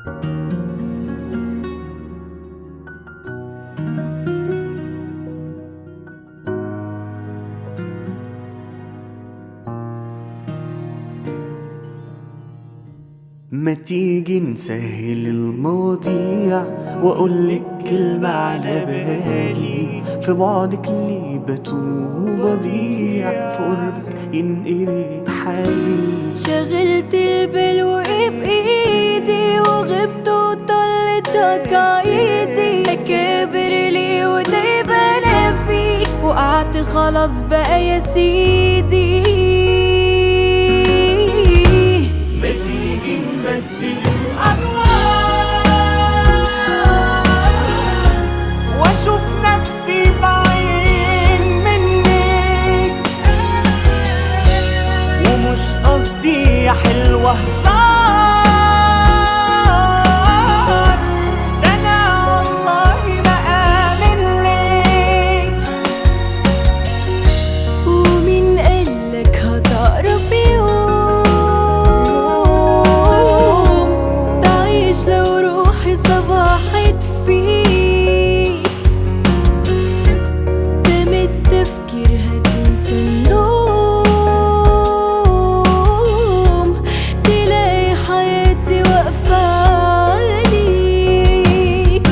ما تيجي نسهل المواضيع واقولك كلمة على بالي في بعدك اللي بتوه وبضيع في قربك ينقلب حالي شغلت البال وبإيدي وغبت وطلتك عيدي كبر لي ودايب انا فيك وقعت خلاص بقى يا سيدي ما تيجي نبدل واشوف نفسي بعين منك ومش قصدي يا حلوة هزار ده انا والله ما آمن لك ومين قالك هتعرف يوم تعيش لو روحي صبحت فيك ده من التفكير هتنسى النوم تلاقي حياتي واقفة عليك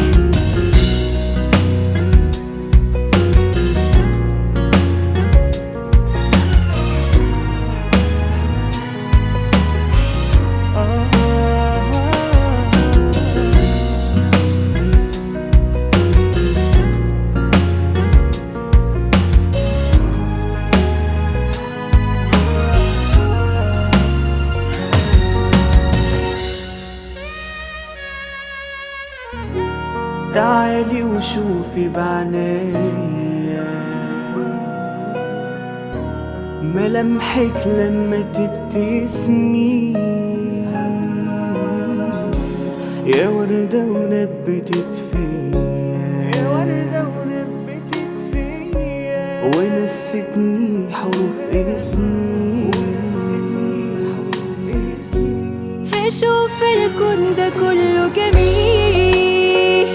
تعالي وشوفي بعناية ملامحك لما تبتسمي يا وردة ونبتت فيا يا وردة ونبتت فيا ونستني حروف اسمي هشوف الكون ده كله جميل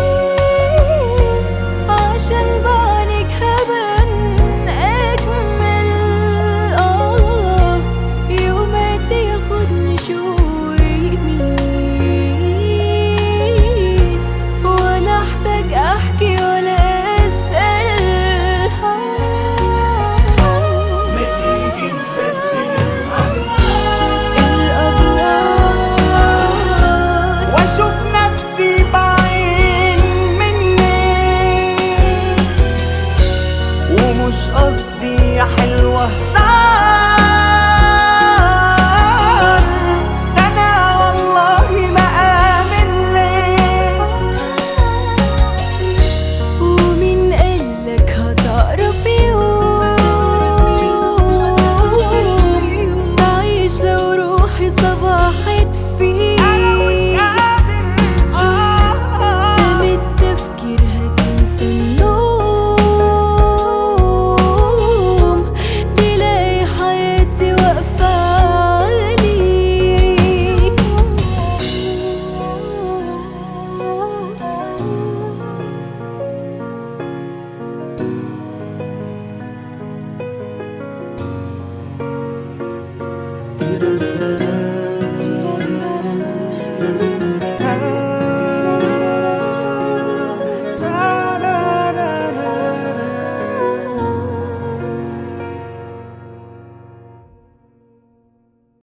عشان بعينك هبان أجمل آه يومات ياخدني شوق يمين ولا أحتاج أحكي ولا أسأل ما تيجي نبدل الأبواب واشوف نفسي بعين منك ومش قصدي يا حلوة هزار ده انا والله ما آمن لك ومين قالك هتعرف يوم تعيش لو روحي صبحت فيك انا مش قادر آه ده من التفكير هتنسى النوم تلاقي حياتي واقفة عليك Da-da-da.